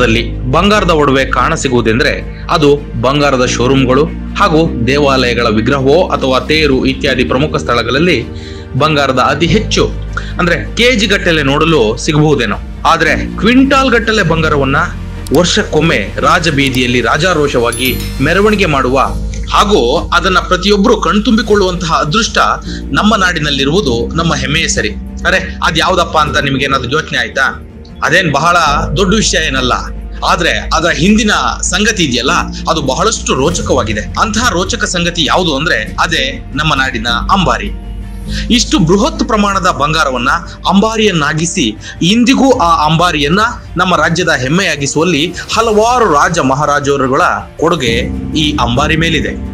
ದಲ್ಲಿ ಬಂಗಾರದ ಒಡವೆ ಕಾಣಸಿಗುವುದೆಂದ್ರೆ ಅದು ಬಂಗಾರದ ಶೋರೂಮ್ಗಳು ಹಾಗೂ ದೇವಾಲಯಗಳ ವಿಗ್ರಹವೋ ಅಥವಾ ತೇರು ಇತ್ಯಾದಿ ಪ್ರಮುಖ ಸ್ಥಳಗಳಲ್ಲಿ ಬಂಗಾರದ ಅತಿ ಹೆಚ್ಚು ಅಂದ್ರೆ ಕೆಜಿ ಗಟ್ಟಲೆ ನೋಡಲು ಸಿಗಬಹುದೇನೋ ಆದ್ರೆ ಕ್ವಿಂಟಾಲ್ ಗಟ್ಟಲೆ ಬಂಗಾರವನ್ನ ವರ್ಷಕ್ಕೊಮ್ಮೆ ರಾಜಬೀದಿಯಲ್ಲಿ ರಾಜಾರೋಷವಾಗಿ ಮೆರವಣಿಗೆ ಮಾಡುವ ಹಾಗೂ ಅದನ್ನ ಪ್ರತಿಯೊಬ್ಬರು ಕಣ್ತುಂಬಿಕೊಳ್ಳುವಂತಹ ಅದೃಷ್ಟ ನಮ್ಮ ನಾಡಿನಲ್ಲಿರುವುದು ನಮ್ಮ ಹೆಮ್ಮೆಯ ಸರಿ ಅರೆ ಅದ್ ಯಾವ್ದಪ್ಪ ಅಂತ ನಿಮ್ಗೇನಾದ್ರು ಯೋಚನೆ ಆಯ್ತಾ ಅದೇನ್ ಬಹಳ ದೊಡ್ಡ ವಿಷಯ ಏನಲ್ಲ ಆದ್ರೆ ಅದರ ಹಿಂದಿನ ಸಂಗತಿ ಇದೆಯಲ್ಲ ಅದು ಬಹಳಷ್ಟು ರೋಚಕವಾಗಿದೆ ಅಂತಹ ರೋಚಕ ಸಂಗತಿ ಯಾವುದು ಅಂದ್ರೆ ಅದೇ ನಮ್ಮ ನಾಡಿನ ಅಂಬಾರಿ ಇಷ್ಟು ಬೃಹತ್ ಪ್ರಮಾಣದ ಬಂಗಾರವನ್ನ ಅಂಬಾರಿಯನ್ನಾಗಿಸಿ ಇಂದಿಗೂ ಆ ಅಂಬಾರಿಯನ್ನ ನಮ್ಮ ರಾಜ್ಯದ ಹೆಮ್ಮೆಯಾಗಿಸುವಲ್ಲಿ ಹಲವಾರು ರಾಜ ಮಹಾರಾಜರುಗಳ ಕೊಡುಗೆ ಈ ಅಂಬಾರಿ ಮೇಲಿದೆ